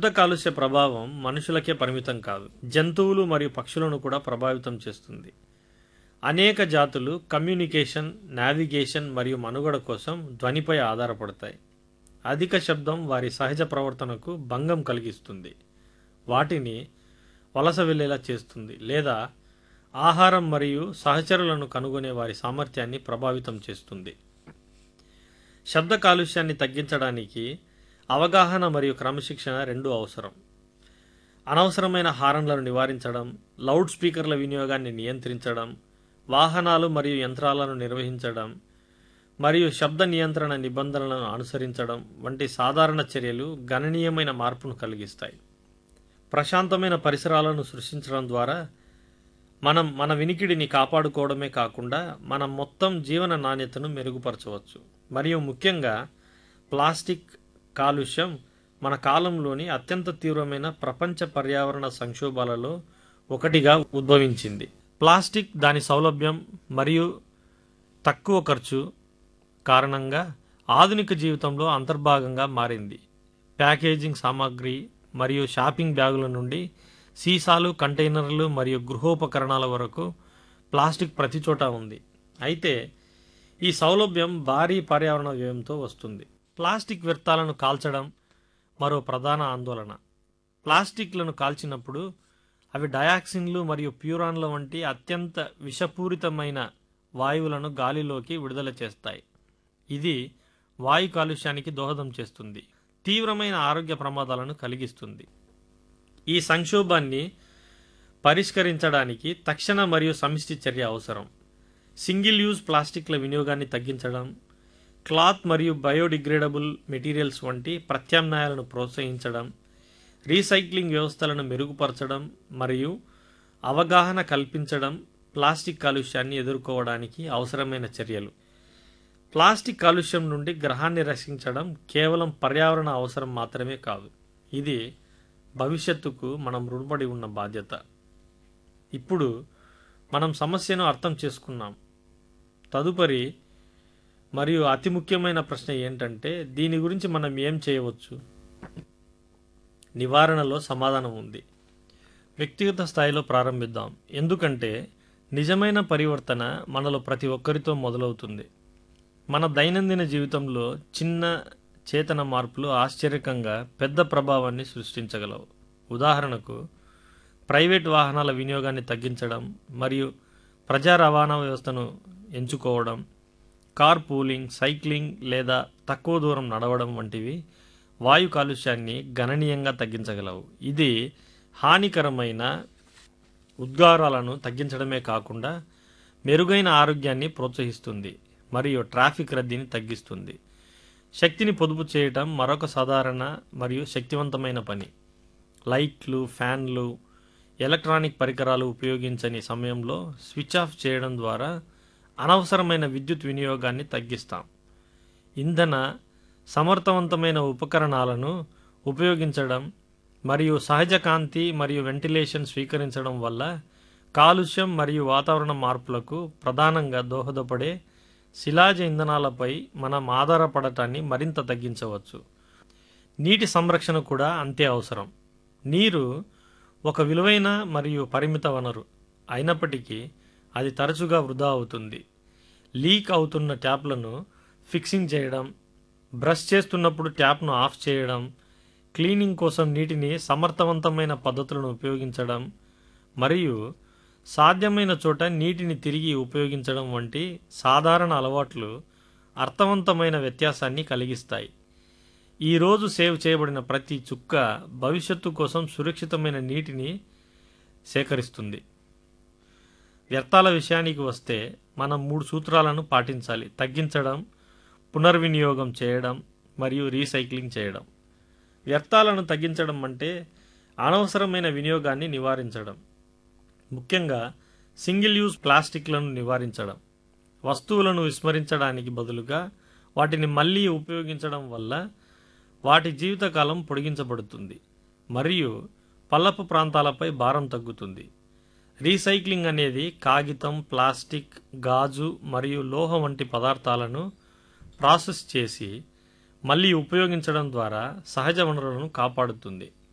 శబ్ద కాలుష్య ప్రభావం మనుషులకే పరిమితం కాదు జంతువులు మరియు పక్షులను కూడా ప్రభావితం చేస్తుంది అనేక జాతులు కమ్యూనికేషన్ నావిగేషన్ మరియు మనుగడ కోసం ధ్వనిపై ఆధారపడతాయి అధిక శబ్దం వారి సహజ ప్రవర్తనకు భంగం కలిగిస్తుంది వాటిని వలస వెళ్ళేలా చేస్తుంది లేదా ఆహారం మరియు సహచరులను కనుగొనే వారి సామర్థ్యాన్ని ప్రభావితం చేస్తుంది శబ్ద కాలుష్యాన్ని తగ్గించడానికి అవగాహన మరియు క్రమశిక్షణ రెండూ అవసరం అనవసరమైన హారన్లను నివారించడం లౌడ్ స్పీకర్ల వినియోగాన్ని నియంత్రించడం వాహనాలు మరియు యంత్రాలను నిర్వహించడం మరియు శబ్ద నియంత్రణ నిబంధనలను అనుసరించడం వంటి సాధారణ చర్యలు గణనీయమైన మార్పును కలిగిస్తాయి ప్రశాంతమైన పరిసరాలను సృష్టించడం ద్వారా మనం మన వినికిడిని కాపాడుకోవడమే కాకుండా మన మొత్తం జీవన నాణ్యతను మెరుగుపరచవచ్చు మరియు ముఖ్యంగా ప్లాస్టిక్ కాలుష్యం మన కాలంలోని అత్యంత తీవ్రమైన ప్రపంచ పర్యావరణ సంక్షోభాలలో ఒకటిగా ఉద్భవించింది ప్లాస్టిక్ దాని సౌలభ్యం మరియు తక్కువ ఖర్చు కారణంగా ఆధునిక జీవితంలో అంతర్భాగంగా మారింది ప్యాకేజింగ్ సామాగ్రి మరియు షాపింగ్ బ్యాగుల నుండి సీసాలు కంటైనర్లు మరియు గృహోపకరణాల వరకు ప్లాస్టిక్ ప్రతి చోట ఉంది అయితే ఈ సౌలభ్యం భారీ పర్యావరణ వ్యయంతో వస్తుంది ప్లాస్టిక్ వ్యర్థాలను కాల్చడం మరో ప్రధాన ఆందోళన ప్లాస్టిక్లను కాల్చినప్పుడు అవి డయాక్సిన్లు మరియు ప్యూరాన్ల వంటి అత్యంత విషపూరితమైన వాయువులను గాలిలోకి విడుదల చేస్తాయి ఇది వాయు కాలుష్యానికి దోహదం చేస్తుంది తీవ్రమైన ఆరోగ్య ప్రమాదాలను కలిగిస్తుంది ఈ సంక్షోభాన్ని పరిష్కరించడానికి తక్షణ మరియు సమిష్టి చర్య అవసరం సింగిల్ యూజ్ ప్లాస్టిక్ల వినియోగాన్ని తగ్గించడం క్లాత్ మరియు బయోడిగ్రేడబుల్ మెటీరియల్స్ వంటి ప్రత్యామ్నాయాలను ప్రోత్సహించడం రీసైక్లింగ్ వ్యవస్థలను మెరుగుపరచడం మరియు అవగాహన కల్పించడం ప్లాస్టిక్ కాలుష్యాన్ని ఎదుర్కోవడానికి అవసరమైన చర్యలు ప్లాస్టిక్ కాలుష్యం నుండి గ్రహాన్ని రక్షించడం కేవలం పర్యావరణ అవసరం మాత్రమే కాదు ఇది భవిష్యత్తుకు మనం రుణపడి ఉన్న బాధ్యత ఇప్పుడు మనం సమస్యను అర్థం చేసుకున్నాం తదుపరి మరియు అతి ముఖ్యమైన ప్రశ్న ఏంటంటే దీని గురించి మనం ఏం చేయవచ్చు నివారణలో సమాధానం ఉంది వ్యక్తిగత స్థాయిలో ప్రారంభిద్దాం ఎందుకంటే నిజమైన పరివర్తన మనలో ప్రతి ఒక్కరితో మొదలవుతుంది మన దైనందిన జీవితంలో చిన్న చేతన మార్పులు ఆశ్చర్యకంగా పెద్ద ప్రభావాన్ని సృష్టించగలవు ఉదాహరణకు ప్రైవేట్ వాహనాల వినియోగాన్ని తగ్గించడం మరియు ప్రజా రవాణా వ్యవస్థను ఎంచుకోవడం కార్ పూలింగ్ సైక్లింగ్ లేదా తక్కువ దూరం నడవడం వంటివి వాయు కాలుష్యాన్ని గణనీయంగా తగ్గించగలవు ఇది హానికరమైన ఉద్గారాలను తగ్గించడమే కాకుండా మెరుగైన ఆరోగ్యాన్ని ప్రోత్సహిస్తుంది మరియు ట్రాఫిక్ రద్దీని తగ్గిస్తుంది శక్తిని పొదుపు చేయటం మరొక సాధారణ మరియు శక్తివంతమైన పని లైట్లు ఫ్యాన్లు ఎలక్ట్రానిక్ పరికరాలు ఉపయోగించని సమయంలో స్విచ్ ఆఫ్ చేయడం ద్వారా అనవసరమైన విద్యుత్ వినియోగాన్ని తగ్గిస్తాం ఇంధన సమర్థవంతమైన ఉపకరణాలను ఉపయోగించడం మరియు సహజ కాంతి మరియు వెంటిలేషన్ స్వీకరించడం వల్ల కాలుష్యం మరియు వాతావరణ మార్పులకు ప్రధానంగా దోహదపడే శిలాజ ఇంధనాలపై మనం ఆధారపడటాన్ని మరింత తగ్గించవచ్చు నీటి సంరక్షణ కూడా అంతే అవసరం నీరు ఒక విలువైన మరియు పరిమిత వనరు అయినప్పటికీ అది తరచుగా వృధా అవుతుంది లీక్ అవుతున్న ట్యాప్లను ఫిక్సింగ్ చేయడం బ్రష్ చేస్తున్నప్పుడు ట్యాప్ను ఆఫ్ చేయడం క్లీనింగ్ కోసం నీటిని సమర్థవంతమైన పద్ధతులను ఉపయోగించడం మరియు సాధ్యమైన చోట నీటిని తిరిగి ఉపయోగించడం వంటి సాధారణ అలవాట్లు అర్థవంతమైన వ్యత్యాసాన్ని కలిగిస్తాయి ఈరోజు సేవ్ చేయబడిన ప్రతి చుక్క భవిష్యత్తు కోసం సురక్షితమైన నీటిని సేకరిస్తుంది వ్యర్థాల విషయానికి వస్తే మనం మూడు సూత్రాలను పాటించాలి తగ్గించడం పునర్వినియోగం చేయడం మరియు రీసైక్లింగ్ చేయడం వ్యర్థాలను తగ్గించడం అంటే అనవసరమైన వినియోగాన్ని నివారించడం ముఖ్యంగా సింగిల్ యూజ్ ప్లాస్టిక్లను నివారించడం వస్తువులను విస్మరించడానికి బదులుగా వాటిని మళ్ళీ ఉపయోగించడం వల్ల వాటి జీవితకాలం పొడిగించబడుతుంది మరియు పల్లపు ప్రాంతాలపై భారం తగ్గుతుంది రీసైక్లింగ్ అనేది కాగితం ప్లాస్టిక్ గాజు మరియు లోహం వంటి పదార్థాలను ప్రాసెస్ చేసి మళ్ళీ ఉపయోగించడం ద్వారా సహజ వనరులను కాపాడుతుంది